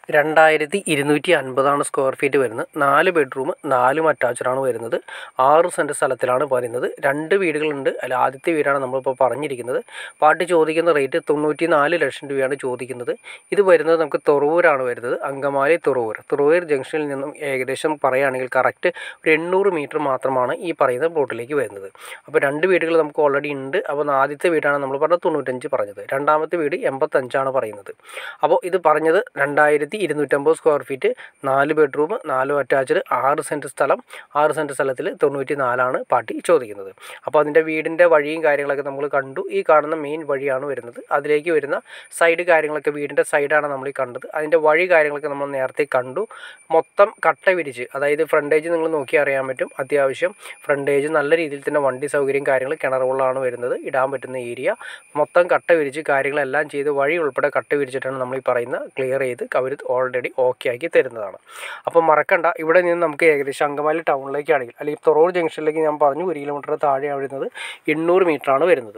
രണ്ടായിരത്തി ഇരുന്നൂറ്റി അൻപതാണ് square feet വരുന്നത് നാല് ബെഡ്റൂം നാലും അറ്റാച്ച്ഡാണ് വരുന്നത് ആറ് സെൻറ്റ് സ്ഥലത്തിലാണ് പറയുന്നത് രണ്ട് വീടുകളുണ്ട് അതിൽ ആദ്യത്തെ വീടാണ് നമ്മളിപ്പോൾ പറഞ്ഞിരിക്കുന്നത് പാർട്ടി ചോദിക്കുന്ന റേറ്റ് തൊണ്ണൂറ്റി നാല് ലക്ഷം രൂപയാണ് ചോദിക്കുന്നത് ഇത് വരുന്നത് നമുക്ക് തുറവൂരാണ് വരുന്നത് അങ്കമാലി തുറവൂർ തുറവൂർ ജംഗ്ഷനിൽ നിന്നും ഏകദേശം പറയുകയാണെങ്കിൽ കറക്റ്റ് ഒരു എണ്ണൂറ് മീറ്റർ മാത്രമാണ് ഈ പറയുന്ന പ്ലോട്ടിലേക്ക് വരുന്നത് അപ്പോൾ രണ്ട് വീടുകൾ നമുക്ക് ഓൾറെഡി ഉണ്ട് അപ്പോൾ ആദ്യത്തെ വീടാണ് നമ്മൾ പറഞ്ഞത് തൊണ്ണൂറ്റഞ്ച് പറഞ്ഞത് രണ്ടാമത്തെ വീട് എൺപത്തഞ്ചാണ് പറയുന്നത് അപ്പോൾ ഇത് പറഞ്ഞത് രണ്ടായിരത്തി ഇരുന്നൂറ്റമ്പത് സ്ക്വയർ ഫീറ്റ് നാല് ബെഡ്റൂം നാലും അറ്റാച്ച്ഡ് ആറ് സെൻറ്റ് സ്ഥലം ആറ് സെൻറ്റ് സ്ഥലത്തിൽ തൊണ്ണൂറ്റി നാലാണ് പാർട്ടി ചോദിക്കുന്നത് അപ്പോൾ അതിൻ്റെ വീടിൻ്റെ വഴിയും കാര്യങ്ങളൊക്കെ നമ്മൾ കണ്ടു ഈ കാണുന്ന മെയിൻ വഴിയാണ് വരുന്നത് അതിലേക്ക് വരുന്ന സൈഡ് കാര്യങ്ങളൊക്കെ വീടിൻ്റെ സൈഡാണ് നമ്മൾ ഈ കണ്ടത് അതിൻ്റെ വഴി കാര്യങ്ങളൊക്കെ നമ്മൾ നേരത്തെ കണ്ടു മൊത്തം കട്ട വിരിച്ച് അതായത് ഫ്രണ്ടേജ് നിങ്ങൾ നോക്കി അറിയാൻ പറ്റും അത്യാവശ്യം ഫ്രണ്ടേജ് നല്ല രീതിയിൽ തന്നെ വണ്ടി സൗകര്യം കാര്യങ്ങൾ കിണറുകളാണ് വരുന്നത് ഇടാൻ പറ്റുന്ന ഏരിയ മൊത്തം കട്ട വിരിച്ച് കാര്യങ്ങളെല്ലാം ചെയ്ത് വഴി ഉൾപ്പെടെ കട്ട വിരിച്ചിട്ടാണ് നമ്മൾ ഈ പറയുന്ന ക്ലിയർ ചെയ്ത് അവർ ഓൾറെഡി ഓക്കെ ആക്കി തരുന്നതാണ് അപ്പോൾ മറക്കണ്ട ഇവിടെ നിന്ന് നമുക്ക് ഏകദേശം അങ്കമാലി ടൗണിലേക്കാണെങ്കിൽ അല്ലെങ്കിൽ തൊറൂർ ജംഗ്ഷനിലേക്ക് ഞാൻ പറഞ്ഞു ഒരു കിലോമീറ്റർ താഴെയാണ് വരുന്നത് എണ്ണൂറ് മീറ്ററാണ് വരുന്നത്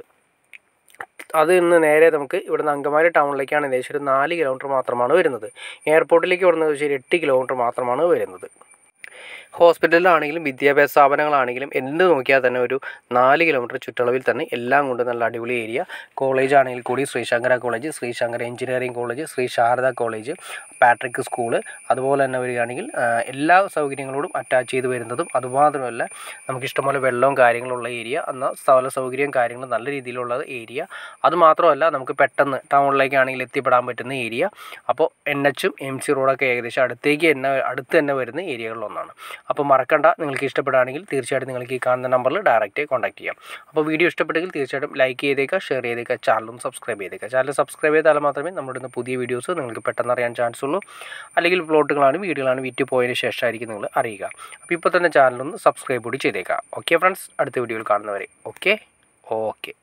അത് ഇന്ന് നേരെ നമുക്ക് ഇവിടുന്ന് അങ്കമാലി ടൗണിലേക്കാണ് ഏകദേശം ഒരു നാല് കിലോമീറ്റർ മാത്രമാണ് വരുന്നത് എയർപോർട്ടിലേക്ക് വരുന്നത് ശരി എട്ട് കിലോമീറ്റർ മാത്രമാണ് വരുന്നത് ഹോസ്പിറ്റലിലാണെങ്കിലും വിദ്യാഭ്യാസ സ്ഥാപനങ്ങളാണെങ്കിലും എന്ത് നോക്കിയാൽ തന്നെ ഒരു നാല് കിലോമീറ്റർ ചുറ്റളവിൽ തന്നെ എല്ലാം കൊണ്ട് നല്ല അടിപൊളി ഏരിയ കോളേജ് ആണെങ്കിൽ കൂടി Sree Sankara college Sree Sankara engineering college Sree Sarada college Patrick school അതുപോലെ തന്നെ വരികയാണെങ്കിൽ ആ, എല്ലാ സൗകര്യങ്ങളോടും അറ്റാച്ച് ചെയ്ത് വരുന്നതും അതുമാത്രമല്ല നമുക്ക് ഇഷ്ടംപോലെ വെള്ളവും കാര്യങ്ങളുള്ള ഏരിയ എന്നാൽ സ്ഥല സൗകര്യവും കാര്യങ്ങളും നല്ല രീതിയിലുള്ള ഏരിയ അതുമാത്രമല്ല നമുക്ക് പെട്ടെന്ന് ടൗണിലേക്കാണെങ്കിൽ എത്തിപ്പെടാൻ പറ്റുന്ന ഏരിയ അപ്പോൾ എൻ എച്ചും എം സി റോഡൊക്കെ ഏകദേശം അടുത്തേക്ക് തന്നെ അടുത്ത് തന്നെ വരുന്ന ഏരിയകളിലൊന്നാണ് അപ്പോൾ മറക്കണ്ട നിങ്ങൾക്ക് ഇഷ്ടപ്പെടുകയാണെങ്കിൽ തീർച്ചയായിട്ടും നിങ്ങൾക്ക് ഈ കാണുന്ന നമ്പറിൽ ഡയറക്റ്റ് കോൺടാക്ട് ചെയ്യാം അപ്പോൾ വീഡിയോ ഇഷ്ടപ്പെട്ടെങ്കിൽ തീർച്ചയായിട്ടും ലൈക്ക് ചെയ്തേക്കുക ഷെയർ ചെയ്തേക്കുക ചാനലും സബ്സ്ക്രൈബ് ചെയ്തേക്കുക ചാനൽ സബ്സ്ക്രൈബ് ചെയ്താൽ മാത്രമേ നമ്മുടെ ഇന്ന് പുതിയ വീഡിയോസ് നിങ്ങൾക്ക് പെട്ടെന്ന് അറിയാൻ ചാൻസ് ഉള്ളൂ അല്ലെങ്കിൽ പ്ലോട്ടുകളാണ് വീഡിയോകളാണ് വിറ്റ് പോയതിന് ശേഷമായിരിക്കും നിങ്ങൾ അറിയുക അപ്പോൾ ഇപ്പോൾ തന്നെ ചാനലൊന്ന് സബ്സ്ക്രൈബ് കൂടി ചെയ്തേക്കുക ഓക്കെ ഫ്രണ്ട്സ് അടുത്ത വീഡിയോയിൽ കാണുന്നവരെ ഓക്കെ ഓക്കെ